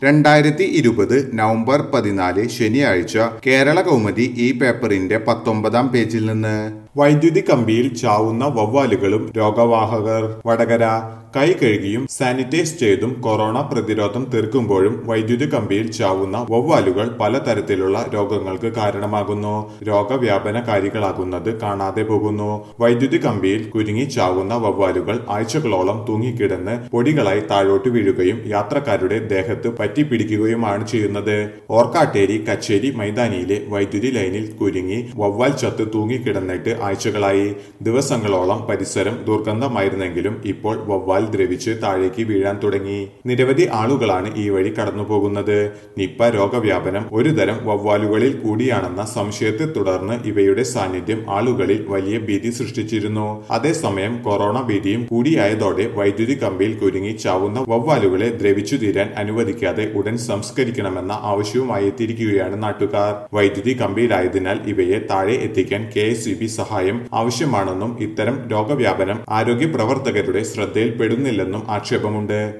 രണ്ടായിരത്തി ഇരുപത് നവംബർ പതിനാല് ശനിയാഴ്ച കേരള കൗമുദി ഈ പേപ്പറിന്റെ പത്തൊമ്പതാം പേജിൽ നിന്ന് വൈദ്യുതി കമ്പിയിൽ ചാവുന്ന വവ്വാലുകളും രോഗവാഹകർ വടകര കൈ കഴുകിയും സാനിറ്റൈസ് ചെയ്തും കൊറോണ പ്രതിരോധം തീർക്കുമ്പോഴും വൈദ്യുതി കമ്പിയിൽ ചാവുന്ന വവ്വാലുകൾ പലതരത്തിലുള്ള രോഗങ്ങൾക്ക് കാരണമാകുന്നു രോഗവ്യാപനകാരികളാകുന്നത് കാണാതെ പോകുന്നു വൈദ്യുതി കമ്പിയിൽ കുരുങ്ങി ചാവുന്ന വവ്വാലുകൾ ആഴ്ചകളോളം തൂങ്ങിക്കിടന്ന് പൊടികളായി താഴോട്ട് വീഴുകയും യാത്രക്കാരുടെ ദേഹത്ത് പറ്റിപ്പിടിക്കുകയുമാണ് ചെയ്യുന്നത് ഓർക്കാട്ടേരി കച്ചേരി മൈതാനിയിലെ വൈദ്യുതി ലൈനിൽ കുരുങ്ങി വവ്വാൽ ചത്ത് തൂങ്ങിക്കിടന്നിട്ട് ആഴ്ചകളായി ദിവസങ്ങളോളം പരിസരം ദുർഗന്ധമായിരുന്നെങ്കിലും ഇപ്പോൾ വവ്വാൽ ദ്രവിച്ച് താഴേക്ക് വീഴാൻ തുടങ്ങി നിരവധി ആളുകളാണ് ഈ വഴി കടന്നു പോകുന്നത് നിപ്പ രോഗവ്യാപനം ഒരുതരം വവ്വാലുകളിൽ കൂടിയാണെന്ന സംശയത്തെ തുടർന്ന് ഇവയുടെ സാന്നിധ്യം ആളുകളിൽ വലിയ ഭീതി സൃഷ്ടിച്ചിരുന്നു അതേസമയം കൊറോണ ഭീതിയും കൂടിയായതോടെ വൈദ്യുതി കമ്പിയിൽ കുരുങ്ങി ചാവുന്ന വവ്വാലുകളെ ദ്രവിച്ചു തീരാൻ അനുവദിക്കാതെ ഉടൻ സംസ്കരിക്കണമെന്ന ആവശ്യവുമായി എത്തിയിരിക്കുകയാണ് നാട്ടുകാർ വൈദ്യുതി കമ്പിയിലായതിനാൽ ഇവയെ താഴെ എത്തിക്കാൻ കെ സഹായം ആവശ്യമാണെന്നും ഇത്തരം രോഗവ്യാപനം ആരോഗ്യ പ്രവർത്തകരുടെ ശ്രദ്ധയിൽപ്പെടുന്നില്ലെന്നും ആക്ഷേപമുണ്ട്